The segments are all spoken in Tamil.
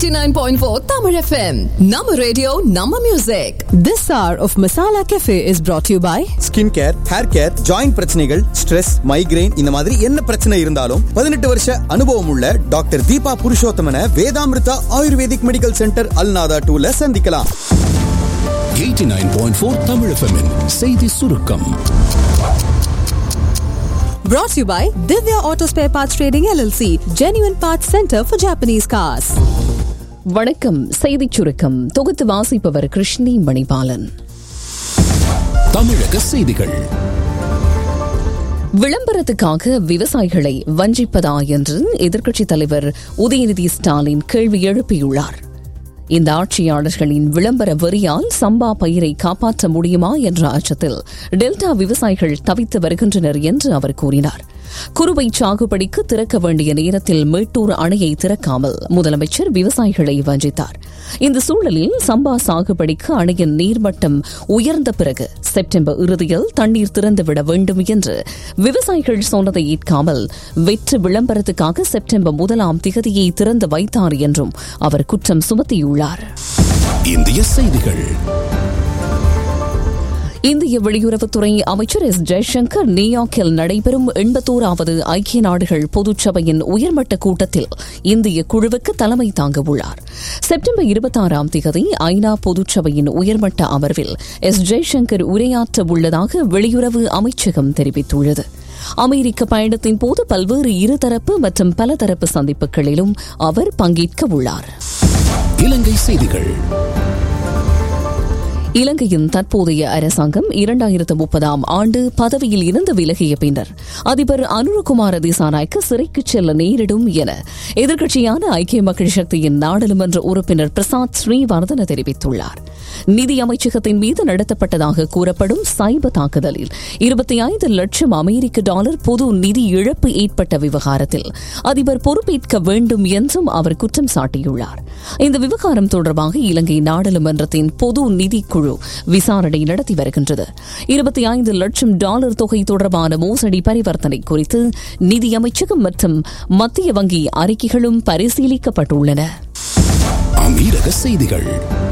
89.4 Tamil FM. Nama radio, Nama music. This hour of Masala Cafe is brought to you by skin care hair care joint பிரச்சனைகள் ஸ்ட்ரெஸ் மைக்ரைன் இந்த மாதிரி என்ன பிரச்சனை இருந்தாலும் பதினெட்டு வருஷ அனுபவம் உள்ள டாக்டர் தீபா புருஷோத்தமன Vedamrutha ayurvedic medical centre Al Nahda டூல சந்திக்கலாம் 89.4 Tamil FM -இன் செய்தி சுருக்கம் brought to you by Divya Auto Spare Parts Trading LLC, Genuine Parts Center for Japanese Cars. வணக்கம் செய்திச் சுருக்கம் தொகுத்து வாசிப்பவர் கிருஷ்ணி மணிபாலன் தமிழக செய்திகள் விளம்பரத்துக்காக விவசாயிகளை வஞ்சிப்பதா என்று எதிர்க்கட்சித் தலைவர் உதயநிதி ஸ்டாலின் கேள்வி எழுப்பியுள்ளார் இந்த ஆட்சியாளர்களின் விளம்பர வரியால் சம்பா பயிரை காப்பாற்ற முடியுமா என்ற அச்சத்தில் டெல்டா விவசாயிகள் தவித்து வருகின்றனர் என்று அவர் கூறினார் குறுவை சாகுபடிக்கு திறக்க வேண்டிய நேரத்தில் மேட்டூர் அணையை திறக்காமல் முதலமைச்சர் விவசாயிகளை வஞ்சித்தார் இந்த சூழலில் சம்பா சாகுபடிக்கு அணையின் நீர்மட்டம் உயர்ந்த பிறகு செப்டம்பர் இறுதியில் தண்ணீர் திறந்துவிட வேண்டும் என்று விவசாயிகள் சொன்னதை ஏற்காமல் வெற்று விளம்பரத்துக்காக செப்டம்பர் முதலாம் திகதியை திறந்து வைத்தார் என்றும் அவர் குற்றம் சுமத்தியுள்ளார் இந்திய செய்திகள் இந்திய வெளியுறவுத்துறை அமைச்சர் எஸ் ஜெய்சங்கர் நியூயார்க்கில் நடைபெறும் எண்பத்தோராவது ஐக்கிய நாடுகள் பொதுச்சபையின் உயர்மட்ட கூட்டத்தில் இந்திய குழுவுக்கு தலைமை தாங்க உள்ளார் செப்டம்பர் இருபத்தாறாம் தேதி ஐநா பொதுச்சபையின் உயர்மட்ட அமர்வில் எஸ் ஜெய்சங்கர் உரையாற்ற உள்ளதாக வெளியுறவு அமைச்சகம் தெரிவித்துள்ளது அமெரிக்க பயணத்தின் போது பல்வேறு இருதரப்பு மற்றும் பலதரப்பு சந்திப்புகளிலும் அவர் பங்கேற்க உள்ளார் இலங்கை செய்திகள் இலங்கையின் தற்போதைய அரசாங்கம் இரண்டாயிரத்து முப்பதாம் ஆண்டு பதவியில் இருந்து விலகிய பின்னர் அதிபர் அனுரகுமார திசாநாய்க்கு சிறைக்கு செல்ல நேரிடும் என எதிர்க்கட்சியான ஐக்கிய மக்கள் சக்தியின் நாடாளுமன்ற உறுப்பினர் பிரசாத் ஸ்ரீவர்தன தெரிவித்துள்ளார் நிதி அமைச்சகத்தின் மீது நடத்தப்பட்டதாக கூறப்படும் சைபர் தாக்குதலில் இருபத்தி ஐந்து லட்சம் அமெரிக்க டாலர் பொது நிதி இழப்பு ஏற்பட்ட விவகாரத்தில் அதிபர் பொறுப்பேற்க வேண்டும் என்றும் அவர் குற்றம் சாட்டியுள்ளார் இந்த விவகாரம் தொடர்பாக இலங்கை நாடாளுமன்றத்தின் பொது நிதி குழு விசாரணை நடத்தி வருகின்றது இருபத்தி ஐந்து லட்சம் டாலர் தொகை தொடர்பான மோசடி பரிவர்த்தனை குறித்து நிதி அமைச்சகம் மற்றும் மத்திய வங்கி அறிக்கைகளும் பரிசீலிக்கப்பட்டுள்ளன அமீரக செய்திகள்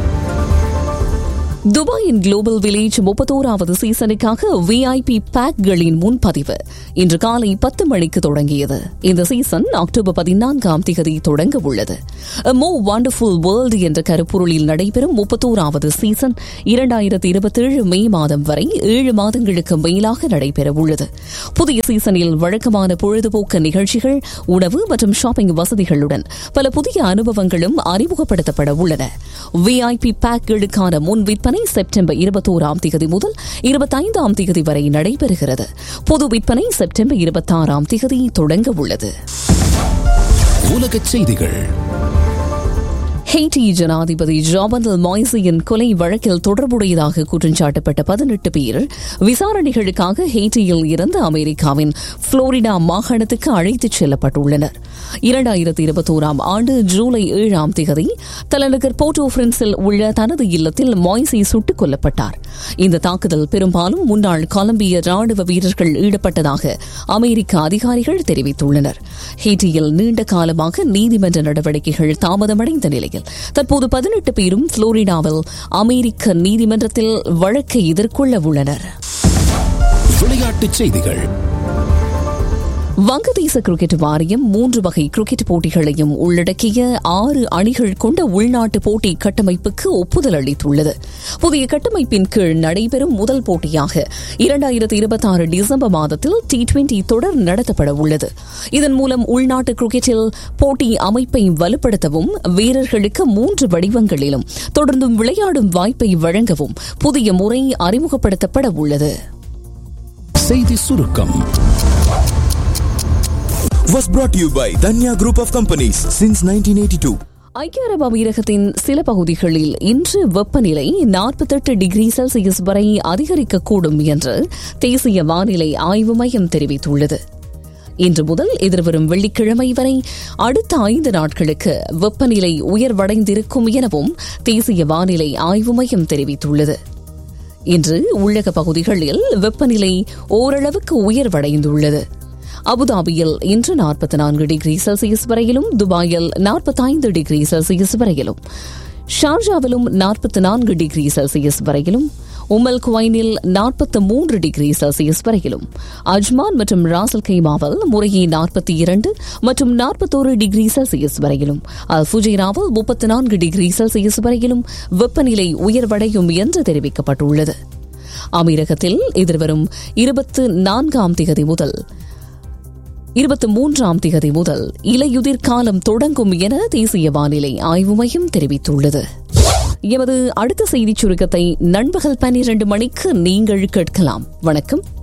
துபாயின் குளோபல் வில்லேஜ் முப்பத்தோராவது சீசனுக்காக விஐபி பேக்களின் முன்பதிவு இன்று காலை பத்து மணிக்கு தொடங்கியது இந்த சீசன் அக்டோபர் பதினான்காம் தேதி தொடங்க உள்ளது மோ வண்டர்ஃபுல் வேர்ல்டு என்ற கருப்பொருளில் நடைபெறும் முப்பத்தோராவது சீசன் இரண்டாயிரத்தி இருபத்தேழு மே மாதம் வரை ஏழு மாதங்களுக்கு மேலாக நடைபெற உள்ளது புதிய சீசனில் வழக்கமான பொழுதுபோக்கு நிகழ்ச்சிகள் உணவு மற்றும் ஷாப்பிங் வசதிகளுடன் பல புதிய அனுபவங்களும் அறிமுகப்படுத்தப்பட உள்ளன விஐபி பேக்களுக்கான முன் விற்பனை செப்டம்பர் இருபத்தோராம் தேதி முதல் இருபத்தைந்தாம் தேதி வரை நடைபெறுகிறது பொது விற்பனை செப்டம்பர் இருபத்தாறாம் தேதி தொடங்க உள்ளது உலகச் செய்திகள் ஹெய்டி ஜனாதிபதி ஜாபந்தல் மாய்சியின் கொலை வழக்கில் தொடர்புடையதாக குற்றஞ்சாட்டப்பட்ட பதினெட்டு பேர் விசாரணைகளுக்காக ஹெய்டியில் இருந்து அமெரிக்காவின் புளோரிடா மாகாணத்துக்கு அழைத்துச் செல்லப்பட்டுள்ளனர் இரண்டாயிரத்தி இருபத்தோராம் ஆண்டு ஜூலை ஏழாம் தேதி தலைநகர் போர்டோ பிரின்ஸில் உள்ள தனது இல்லத்தில் மாய்சி சுட்டுக் கொல்லப்பட்டார் இந்த தாக்குதல் பெரும்பாலும் முன்னாள் கொலம்பிய ராணுவ வீரர்கள் ஈடுபட்டதாக அமெரிக்க அதிகாரிகள் தெரிவித்துள்ளனர் ஹெய்டியில் நீண்ட காலமாக நீதிமன்ற நடவடிக்கைகள் தாமதமடைந்த நிலையில் தற்போது பதினெட்டு பேரும் புளோரிடாவில் அமெரிக்க நீதிமன்றத்தில் வழக்கை எதிர்கொள்ள உள்ளனர் விளையாட்டுச் செய்திகள் வங்கதேச கிரிக்கெட் வாரியம் மூன்று வகை கிரிக்கெட் போட்டிகளையும் உள்ளடக்கிய ஆறு அணிகள் கொண்ட உள்நாட்டு போட்டி கட்டமைப்புக்கு ஒப்புதல் அளித்துள்ளது புதிய கட்டமைப்பின் கீழ் நடைபெறும் முதல் போட்டியாக இரண்டாயிரத்தி இருபத்தி ஆறு டிசம்பர் மாதத்தில் டி டுவெண்டி தொடர் நடத்தப்பட உள்ளது இதன் மூலம் உள்நாட்டு கிரிக்கெட்டில் போட்டி அமைப்பை வலுப்படுத்தவும் வீரர்களுக்கு மூன்று வடிவங்களிலும் தொடர்ந்தும் விளையாடும் வாய்ப்பை வழங்கவும் புதிய முறை அறிமுகப்படுத்தப்பட உள்ளது செய்தி சுருக்கம் was brought to you by Danya Group of Companies since 1982. ஐக்கிய அரபு அமீரகத்தின் சில பகுதிகளில் இன்று வெப்பநிலை நாற்பத்தெட்டு டிகிரி செல்சியஸ் வரை அதிகரிக்கக்கூடும் என்று தேசிய வானிலை ஆய்வு மையம் தெரிவித்துள்ளது இன்று முதல் எதிர்வரும் வெள்ளிக்கிழமை வரை அடுத்த ஐந்து நாட்களுக்கு வெப்பநிலை உயர்வடைந்திருக்கும் எனவும் தேசிய வானிலை ஆய்வு மையம் தெரிவித்துள்ளது இன்று உள்ளக பகுதிகளில் வெப்பநிலை ஓரளவுக்கு உயர்வடைந்துள்ளது அபுதாபியில் இன்று நாற்பத்தி நான்கு டிகிரி செல்சியஸ் வரையிலும் துபாயில் நாற்பத்தைந்து டிகிரி செல்சியஸ் வரையிலும் ஷார்ஜாவிலும் நாற்பத்தி நான்கு டிகிரி செல்சியஸ் வரையிலும் உமல் குவைனில் நாற்பத்தி மூன்று டிகிரி செல்சியஸ் வரையிலும் அஜ்மான் மற்றும் ராசல் கைமாவில் முறையே நாற்பத்தி இரண்டு மற்றும் நாற்பத்தோரு டிகிரி செல்சியஸ் வரையிலும் அல் ஃபுஜைராவில் முப்பத்தி நான்கு டிகிரி செல்சியஸ் வரையிலும் வெப்பநிலை உயர்வடையும் என்று தெரிவிக்கப்பட்டுள்ளது அமீரகத்தில் எதிர்வரும் இருபத்து நான்காம் திகதி முதல் இருபத்தி மூன்றாம் திகதி முதல் இலையுதிர் காலம் தொடங்கும் என தேசிய வானிலை ஆய்வு மையம் தெரிவித்துள்ளது எமது அடுத்த செய்திச் சுருக்கத்தை நண்பகல் பன்னிரண்டு மணிக்கு நீங்கள் கேட்கலாம் வணக்கம்